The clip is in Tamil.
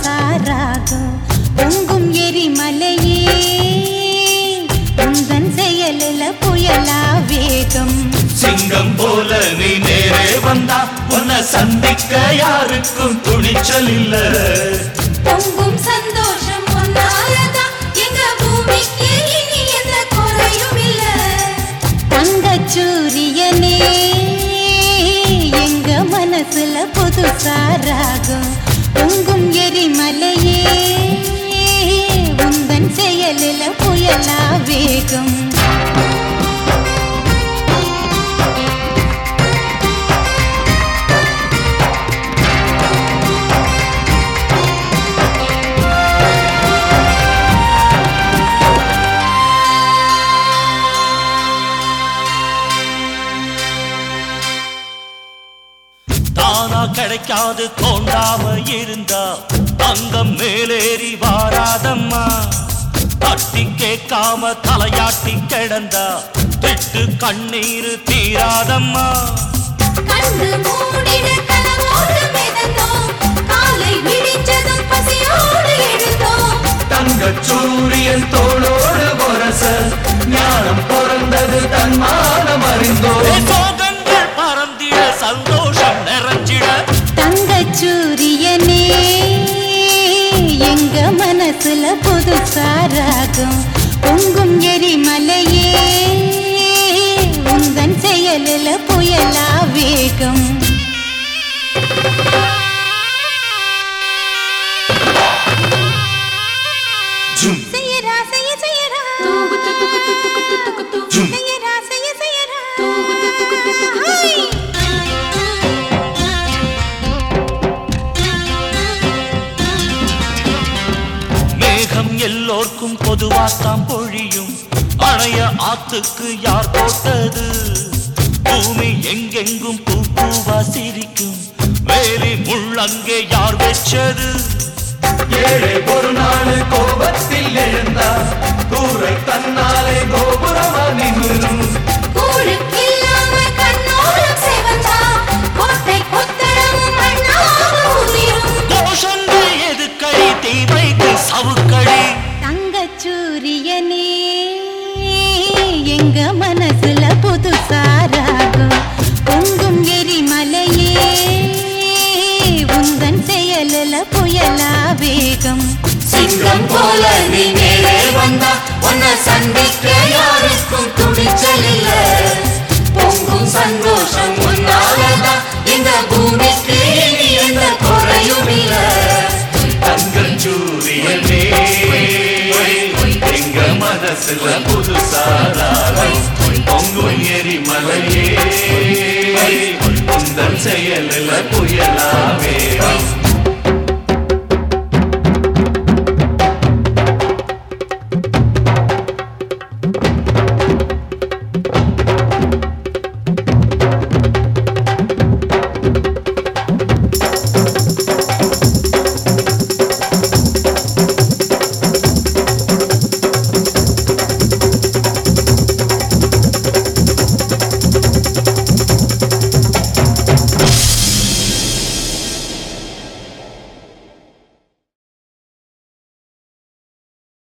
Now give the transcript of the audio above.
புதுசாராகும் பொங்கும் எரிமலையே உந்தன் செயலில் புயலா வேகம் சிங்கம் போல நீ நேரே வந்தா உன்னை சந்திக்க யாருக்கும் துணிச்சல் இல்ல பொங்கும் சந்தோஷம் ஒன்னாலதான் எங்க பூமிக்கு இனி எந்த குறையும் இல்ல தங்கச் சூரியனே எங்க மனசுல புதுசாராகும் பொங்கும் எரிமலையே உந்தன் செயலில் புயலா வேகம் தானா கிடைக்காது தோண்டாம இருந்தா தங்கம் மேலேறி வாராதம்மா தட்டி கேட்காம தலையாட்டி கிடந்தா திட்டு கண்ணீர் தீராதம்மா கண்டு மூடிட கனவோடு மிதந்தோம் காலை விடிஞ்சதும் பசியோடு எழுந்தோம் தங்க சூரியன் தோளோடு பொரச ஞானம் பிறந்தது தன்மானம் அறிந்தோ சோகங்கள் பறந்திட சந்தோஷம் நிறைஞ்சிட தங்கச் சூரியனே எங்க மனசுல புதுசாராகும் பொங்கும் எரிமலையே உந்தன் செயலில் புயலா வேகம் ஜும் செய்யரா செய்ய செய்யரா ஜும் செய்யரா செய்ய செய்யரா ஹை! மேகம் எல்லோர்க்கும் பொதுவாத்தான் பொழியும் அணைய ஆத்துக்கு யார் போட்டது பூமி எங்கெங்கும் பூ பூவா சிரிக்கும் வேலி முள்ளங்கே யார் வெச்சது ஏழை ஒரு நாள் கோபத்தில் எழுந்தார் கூரை தன்னாலே கோபுரமா நிமிரும் கூழுக்கில்லாம கண்ணோரம் சிவந்தா, கோட்டை கொத்தளமும் மண்ணாக உதிரும். கோஷங்கள் எதுக்கடி தீமைக்கு சவுக்கடி தங்கச் சூரியனே எங்க மனசுல புதுசாராகும் பொங்கும் எரிமலையே உந்தன் செயலில் புயலா வேகம் சிங்கம் போல நீ நேரே வந்தா உன்னை சந்திக்க யாருக்கும் துணிச்சல் இல்ல பொங்கும் சந்தோஷம் உன்னாலதான் இந்த பூமிக்கு இனி எந்த குறையும் இல்ல தங்கள் சூரியனே எங்க மனசுல புதுசாதாரம் பொங்கும் எரிமலையே உந்தன் செயலில் புயலாவே